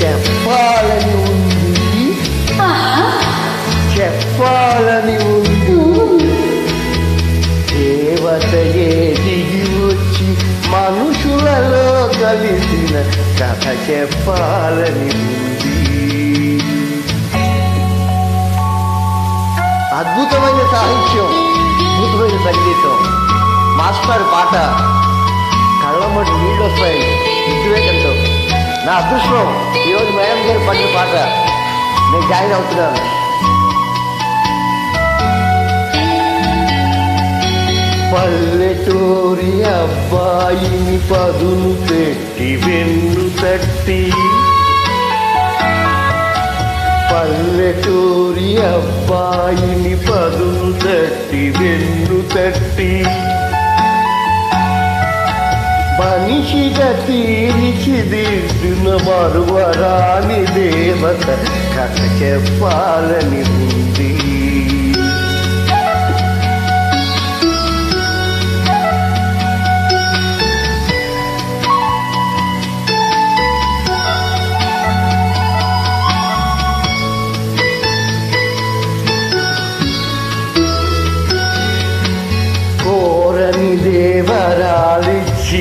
చెప్పాలని ఉంది చెప్పాలని ఉంది దేవతయే దిగి వచ్చి మనుషులలో కలిసిన కథ చెప్పాలని ఉంది అద్భుతమైన సాహిత్యం అద్భుతమైన సంగీతం మాస్టర్ పాట కళ్ళమ్మటి నీళ్ళు వస్తాయి వివేకంతో నా అదృష్టం ఈరోజు మేడం గారు పడిన పాట నేను జాయిన్ అవుతున్నాను పల్లెటూరి అబ్బాయిని పదును పెట్టి వెన్ను తట్టి పల్లెటూరి అబ్బాయిని పదును తట్టి వెన్ను తట్టి మనిషిగా తీర్చిదిద్దున మరువరాని దేవత కథ చెప్పాలని ఉంది కోరని దేవరాలిచ్చి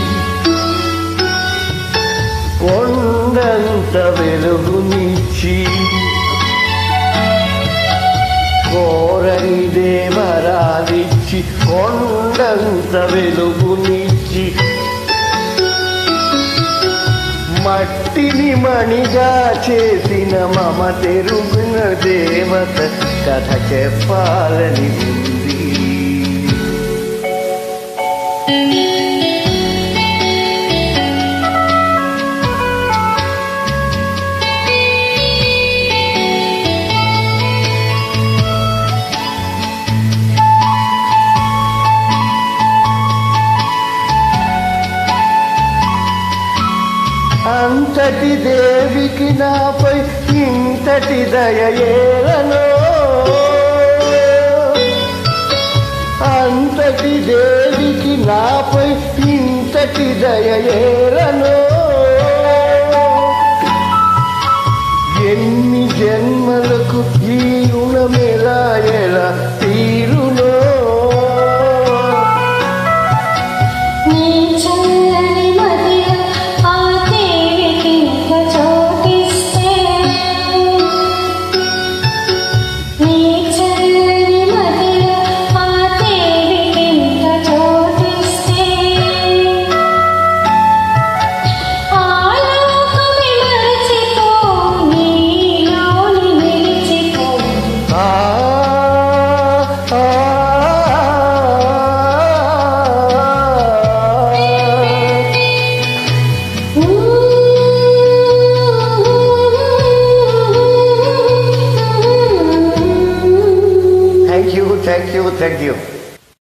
కొండంత వెలుగునిచ్చి కోరని దేవరాలిచ్చి కొండంత వెలుగునిచ్చి మట్టిని మణిగా చేసిన మమ తెరుగున దేవత కథ చెప్పాలని ఉంది అంతటి దేవికి నాపై ఇంతటి దయయేలను అంతటి దేవికి నాపై ఇంతటి దయయేలను ఎన్ని జన్మలకు ఈ రుణమెలా ఎలా తీరునో నీ చల్లని మదిలో ఆ దేవికి ఒక చోటిస్తే నీ చల్లని మదిలో ఆ దేవికి ఒక చోటిస్తే ఆలోకమే మరచిపో నీలోని నిలిచిపో ఆ ఆ thank you thank you thank you